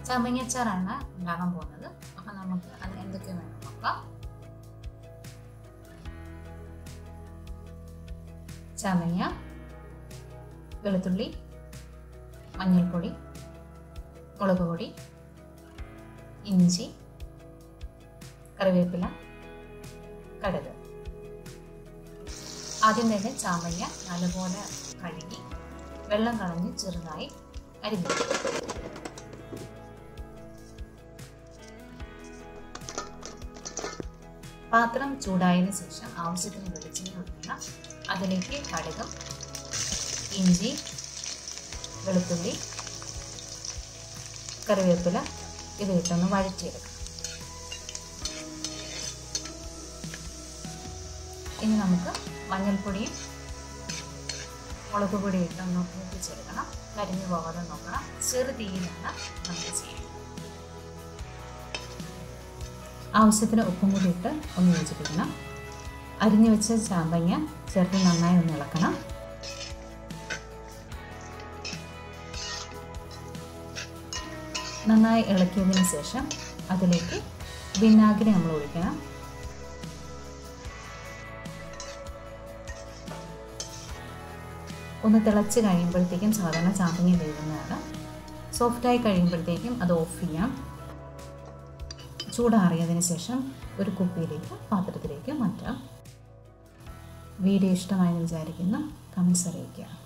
ചാമ്പങ്ങച്ചാറാണ് ഉണ്ടാകാൻ പോകുന്നത് അപ്പം നമുക്ക് അതിന് എന്തൊക്കെ വേണം നോക്കാം ചാമ്പങ്ങ വെളുത്തുള്ളി മഞ്ഞൾപ്പൊടി മുളക് പൊടി ഇഞ്ചി കറിവേപ്പില കടുക് ആദ്യം തന്നെ ചാമ്പങ്ങ നല്ലപോലെ കഴുകി വെള്ളം കളഞ്ഞ് ചെറുതായി അരിഞ്ഞു പാത്രം ചൂടായതിനു ശേഷം ആവശ്യത്തിന് വെളിച്ചെണ്ണ ഒഴിക്കണം അതിലേക്ക് കടുകും ഇഞ്ചി വെളുത്തുള്ളി കറിവേപ്പില ഇത് ഇട്ടൊന്ന് വഴറ്റിയെടുക്കണം ഇനി നമുക്ക് മഞ്ഞൾപ്പൊടിയും മുളക് പൊടിയും ഇട്ടൊന്ന് മൂപ്പിച്ചെടുക്കണം കരിഞ്ഞു പോകാതെ നോക്കണം ചെറു തീയിലാണ് നമുക്ക് ചെയ്യുന്നത് ആവശ്യത്തിന് ഉപ്പും കൂടി ഇട്ട് ഒന്ന് യോജിപ്പിക്കണം അരിഞ്ഞു വെച്ച ചാമ്പങ്ങ ചേർത്ത് നന്നായി ഒന്ന് ഇളക്കണം നന്നായി ഇളക്കിയതിന് ശേഷം അതിലേക്ക് വിനാഗിരി നമ്മൾ ഒഴിക്കണം ഒന്ന് തിളച്ച് കഴിയുമ്പോഴത്തേക്കും സാധാരണ ചാമ്പങ്ങ വേവുന്നതാണ് സോഫ്റ്റായി കഴിയുമ്പോഴത്തേക്കും അത് ഓഫ് ചെയ്യാം ചൂടാറിയതിന് ശേഷം ഒരു കുപ്പിയിലേക്ക് പാത്രത്തിലേക്ക് മാറ്റാം വീഡിയോ ഇഷ്ടമായെന്ന് വിചാരിക്കുന്നു കമൻസ് അറിയിക്കുക